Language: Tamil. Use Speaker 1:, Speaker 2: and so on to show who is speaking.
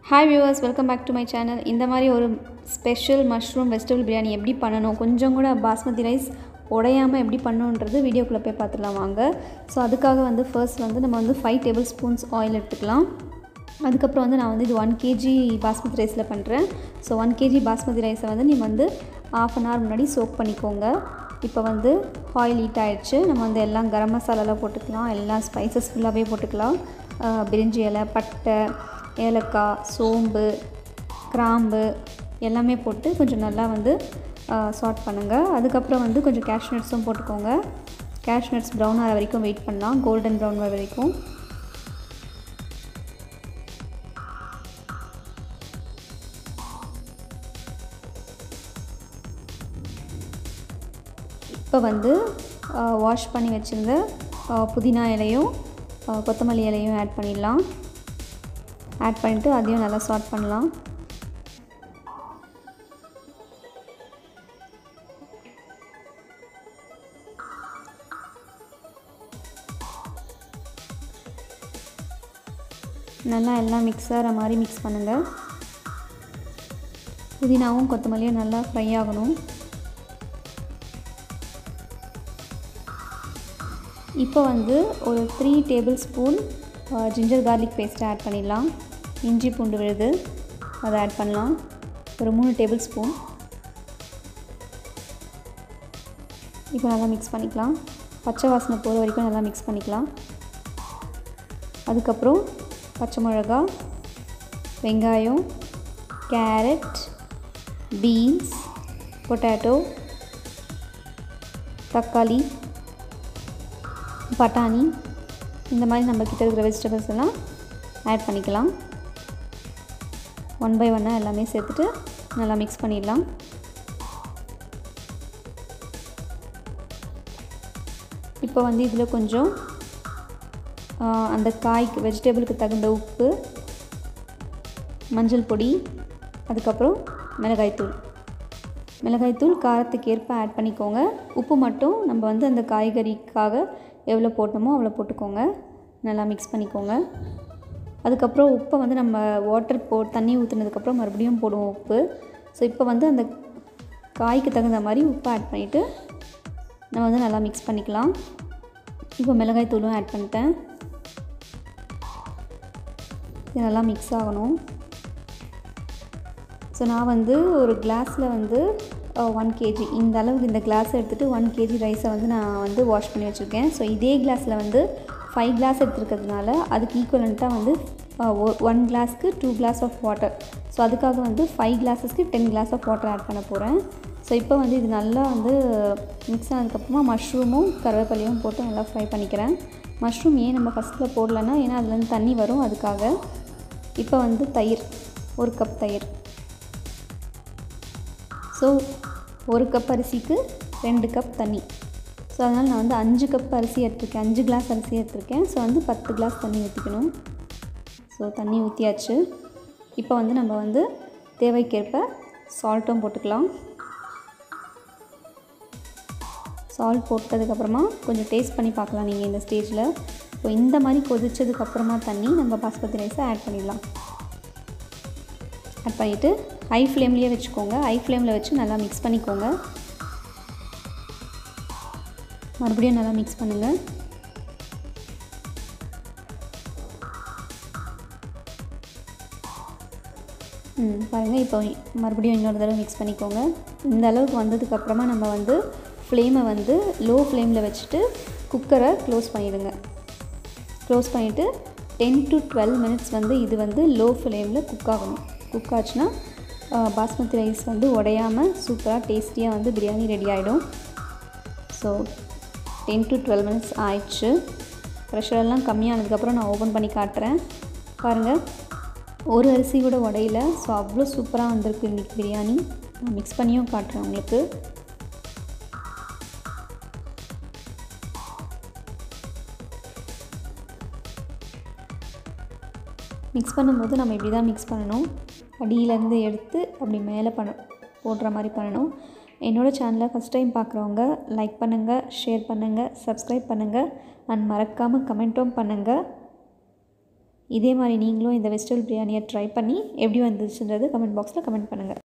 Speaker 1: hi viewers welcome back to my channel இந்த மாதிரி ஒரு ஸ்பெஷல் மஷ்ரூம் வெஜிடபிள் பிரியாணி எப்படி பண்ணணும் கொஞ்சம் கூட பாஸ்மதி ரைஸ் உடையாமல் எப்படி பண்ணணுன்றது வீடியோக்குள்ளே போய் பார்த்துடலாம் வாங்க ஸோ அதுக்காக வந்து ஃபர்ஸ்ட் வந்து நம்ம வந்து ஃபைவ் டேபிள் ஸ்பூன்ஸ் ஆயில் எடுத்துக்கலாம் அதுக்கப்புறம் வந்து நான் வந்து இது ஒன் கேஜி பாஸ்மதி ரைஸில் பண்ணுறேன் ஸோ ஒன் கேஜி பாஸ்மதி ரைஸை வந்து நீங்கள் வந்து ஆஃப் அன் ஹவர் முன்னாடி சோக் பண்ணிக்கோங்க இப்போ வந்து ஆயில் ஹீட் ஆகிடுச்சு நம்ம வந்து எல்லாம் கரம் மசாலாலாம் போட்டுக்கலாம் எல்லா ஸ்பைசஸ் ஃபுல்லாகவே போட்டுக்கலாம் அஹ் பிரிஞ்சி இலை பட்டை ஏலக்காய் சோம்பு கிராம்பு எல்லாமே போட்டு கொஞ்சம் நல்லா வந்து சாட் பண்ணுங்கள் அதுக்கப்புறம் வந்து கொஞ்சம் கேஷ்நட்ஸும் போட்டுக்கோங்க கேஷ்நட்ஸ் ப்ரௌன் ஆகிற வரைக்கும் வெயிட் பண்ணலாம் கோல்டன் ப்ரௌன் வர வரைக்கும் இப்போ வந்து வாஷ் பண்ணி வச்சுருந்த புதினா இலையும் அஹ், கொத்தமல்லி இலையும் ஆட் பண்ணிடலாம் ஆட் பண்ணிவிட்டு அதையும் நல்லா சாட் பண்ணலாம் நல்லா எல்லாம் மிக்ஸ் ஆகிற மாதிரி மிக்ஸ் பண்ணுங்கள் புதினாவும் கொத்தமல்லியும் நல்லா ஃப்ரை ஆகணும் இப்போ வந்து ஒரு three tablespoon ginger garlic பேஸ்ட்டை ஆட் பண்ணிடலாம் இஞ்சி பூண்டு விழுது அதை ஆட் பண்ணலாம் ஒரு மூணு டேபிள் ஸ்பூன் இப்போ நல்லா மிக்ஸ் பண்ணிக்கலாம் பச்சை வாசனை போகிற வரைக்கும் நல்லா மிக்ஸ் பண்ணிக்கலாம் அதுக்கப்புறம் பச்சை மிளகா வெங்காயம் கேரட் பீன்ஸ் பொட்டேட்டோ தக்காளி பட்டாணி இந்த மாதிரி நம்ம கிட்ட இருக்கிற வெஜிடபிள்ஸ் எல்லாம் ஆட் பண்ணிக்கலாம் ஒன் பை ஒன்னாக எல்லாமே சேர்த்துட்டு நல்லா மிக்ஸ் பண்ணிடலாம் இப்போ வந்து இதில் கொஞ்சம் ஆ, அந்த காய்க்கு வெஜிடபிளுக்கு தகுந்த உப்பு மஞ்சள் பொடி அதுக்கப்புறம் மிளகாய்த்தூள் மிளகாய்த்தூள் காரத்துக்கு ஏற்ப ஆட் பண்ணிக்கோங்க உப்பு மட்டும் நம்ம வந்து அந்த காய்கறிக்காக எவ்வளோ போட்டோமோ அவ்வளோ போட்டுக்கோங்க நல்லா மிக்ஸ் பண்ணிக்கோங்க அதுக்கப்புறம் உப்பை வந்து நம்ம வாட்டர் போ தண்ணி ஊற்றுனதுக்கப்புறம் மறுபடியும் போடுவோம் உப்பு ஸோ இப்போ வந்து அந்த காய்க்கு தகுந்த மாதிரி உப்பு ஆட் பண்ணிவிட்டு நம்ம வந்து நல்லா மிக்ஸ் பண்ணிக்கலாம் இப்போ மிளகாய் தூளும் ஆட் பண்ணிட்டேன் இது நல்லா மிக்ஸ் ஆகணும் ஸோ நான் வந்து ஒரு கிளாஸில் வந்து ஒன் கேஜி இந்த அளவுக்கு இந்த கிளாஸ் எடுத்துகிட்டு ஒன் கேஜி ரைஸை வந்து நான் வந்து வாஷ் பண்ணி வச்சுருக்கேன் ஸோ இதே கிளாஸில் வந்து ஃபைவ் கிளாஸ் எடுத்துருக்கிறதுனால அதுக்கு ஈக்குவலண்ட்டாக வந்து ஒன் கிளாஸ்க்கு two glass of water so அதுக்காக வந்து ஃபைவ் கிளாஸஸ்க்கு ten glass of water add பண்ண போகிறேன் ஸோ இப்போ வந்து இது நல்லா வந்து மிக்ஸ் ஆனதுக்கப்புறமா மஷ்ரூமும் கருவேப்பிலையும் போட்டு நல்லா ஃப்ரை பண்ணிக்கிறேன் மஷ்ரூம் ஏன் நம்ம ஃபஸ்ட்டில் போடலன்னா ஏன்னா அதுலேருந்து தண்ணி வரும் அதுக்காக இப்போ வந்து தயிர் ஒரு கப் தயிர் ஸோ ஒரு கப் அரிசிக்கு ரெண்டு கப் தண்ணி ஸோ அதனால் நான் வந்து அஞ்சு கப் அரிசி எடுத்திருக்கேன் அஞ்சு கிளாஸ் அரிசி எடுத்திருக்கேன் ஸோ வந்து பத்து கிளாஸ் தண்ணி ஊற்றிக்கணும் ஸோ தண்ணி ஊற்றியாச்சு இப்போ வந்து நம்ம வந்து தேவைக்கேற்ப சால்ட்டும் போட்டுக்கலாம் சால்ட் போட்டதுக்கப்புறமா கொஞ்சம் டேஸ்ட் பண்ணி பார்க்கலாம் நீங்கள் இந்த ஸ்டேஜில் இப்போ இந்த மாதிரி கொதிச்சதுக்கப்புறமா தண்ணி நம்ம பாஸ்மதி ரைஸை ஆட் பண்ணிடலாம் ஆட் பண்ணிவிட்டு ஹை ஃப்ளேம்லேயே வச்சுக்கோங்க ஹை ஃப்ளேமில் வச்சு நல்லா மிக்ஸ் பண்ணிக்கோங்க மறுபடியும் நல்லா மிக்ஸ் பண்ணுங்கள் ம் பாருங்கள் இப்போ மறுபடியும் இன்னொரு தடவை மிக்ஸ் பண்ணிக்கோங்க இந்த அளவுக்கு வந்ததுக்கப்புறமா நம்ம வந்து ஃப்ளேமை வந்து லோ ஃப்ளேமில் வச்சுட்டு குக்கரை க்ளோஸ் பண்ணிவிடுங்க க்ளோஸ் பண்ணிவிட்டு டென் டு டுவெல் மினிட்ஸ் வந்து இது வந்து லோ ஃப்ளேமில் குக் ஆகணும் குக் ஆச்சுன்னா ஆஹ், பாஸ்மதி ரைஸ் வந்து உடையாமல் சூப்பராக டேஸ்டியாக வந்து பிரியாணி ரெடி ஆகிடும் so ten to twelve minutes ஆயிடுச்சு ப்ரெஷர் எல்லாம் கம்மியானதுக்கப்புறம் நான் ஓப்பன் பண்ணி காட்டுறேன் பாருங்கள் ஒரு அரிசி கூட உடையில ஸோ அவ்வளோ சூப்பராக வந்திருக்கு இன்றைக்கி பிரியாணி நான் மிக்ஸ் பண்ணியும் காட்டுறேன் உங்களுக்கு மிக்ஸ் பண்ணும்போது நம்ம இப்படி தான் மிக்ஸ் பண்ணணும் அடியிலேருந்து எடுத்து அப்படி மேலே பண்ண போடுற மாதிரி பண்ணணும் என்னோடய சேனலை ஃபஸ்ட் டைம் பார்க்குறவங்க லைக் பண்ணுங்கள் ஷேர் பண்ணுங்கள் சப்ஸ்கிரைப் பண்ணுங்கள் அண்ட் மறக்காமல் கமெண்ட்டும் பண்ணுங்கள் இதே மாதிரி நீங்களும் இந்த வெஜிடபிள் பிரியாணியை ட்ரை பண்ணி எப்படி வந்துச்சுன்றது கமெண்ட் பாக்ஸில் கமெண்ட் பண்ணுங்கள்